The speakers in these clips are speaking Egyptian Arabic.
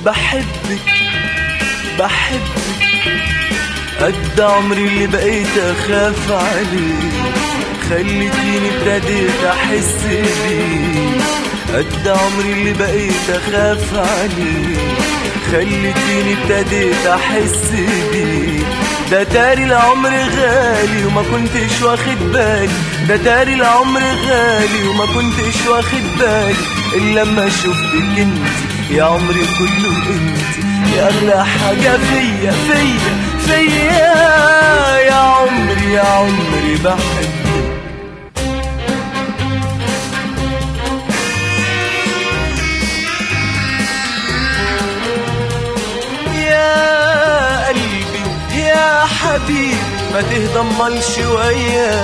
بحبك بحبك قد عمري اللي بقيت اخاف عليه خليتيني ابتديت احس بيه قد عمري اللي بقيت اخاف عليه خليتيني ابتديت احس بيه ده تاري العمر غالي وما كنتش واخد بالي ده تاري العمر غالي وما كنتش واخد بالي الا لما شفتك انت يا عمري كله انت يا اغلى حاجه فيا فيا فيا يا عمري يا عمري بحبك يا قلبي يا حبيبي ما تهضمل شوية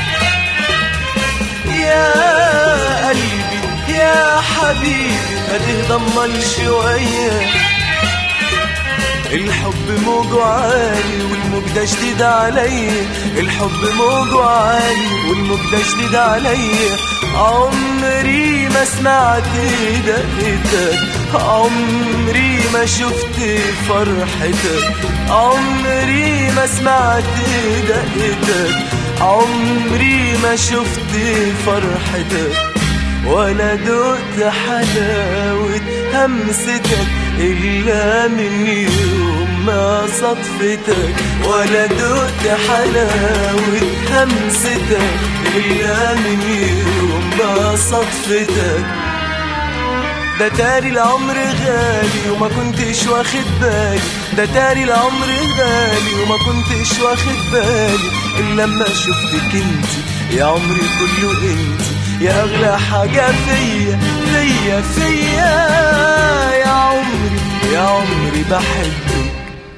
يا قلبي يا حبيبي ما تهضمل شوية الحب موجه عالي والموج ده جديد عليا الحب موجه عالي والموج ده جديد عليا عمري ما سمعت دقتك عمري ما شفت فرحتك عمري ما سمعت دقتك عمري ما شفت فرحتك ولا دقت حلاوة همستك إلا من يوم ما صدفتك ولا دقت حلاوة همستك إلا من يوم ما صدفتك ده تاري العمر غالي وما كنتش واخد بالي ده تاري العمر غالي وما كنتش واخد بالي إلا لما شفتك انت يا عمري كله انت يا أغلى حاجة فيا فيا فيا يا عمري يا عمري بحبك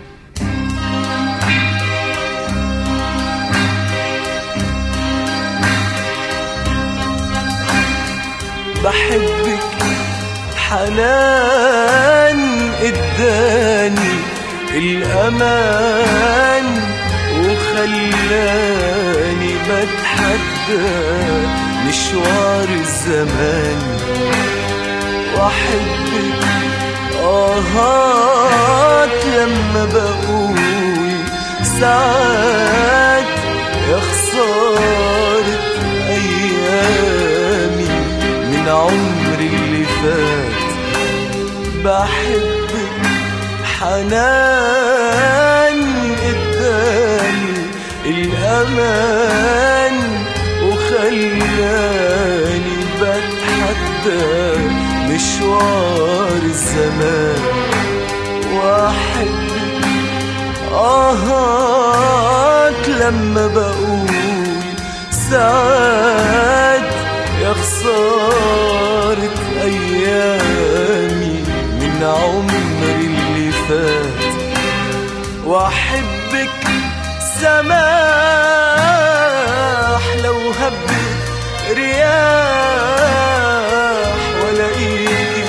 بحبك حنان اداني الامان وخلاني بتحدى مشوار الزمان واحبك اهات لما بقول ساعات يا خسارة ايامي من عمري اللي فات بحبك حنان اداني الامان وخلاني بتحدى مشوار الزمان واحبك اهات لما بقول ساعات يا خسارة أيامي من عمري اللي فات وأحبك سماح لو هبت رياح ولاقيك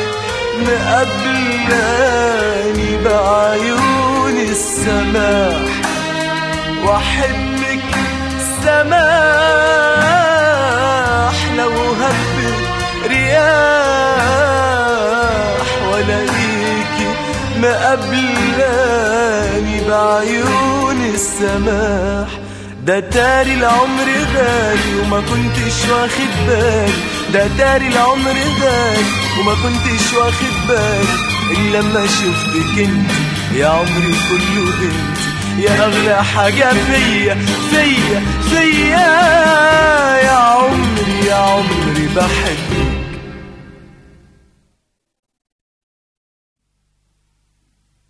مقبلاني بعيون السماح وأحبك سماح لو هبت رياح ولاقيكي مقبلاني بعيون السماح ده تاري العمر غالي وما كنتش واخد بالي ده تاري العمر غالي وما كنتش واخد بالي إلا لما شفتك انت يا عمري كله انت يا أغلى حاجة فيا فيا فيا يا عمري يا عمري بحبك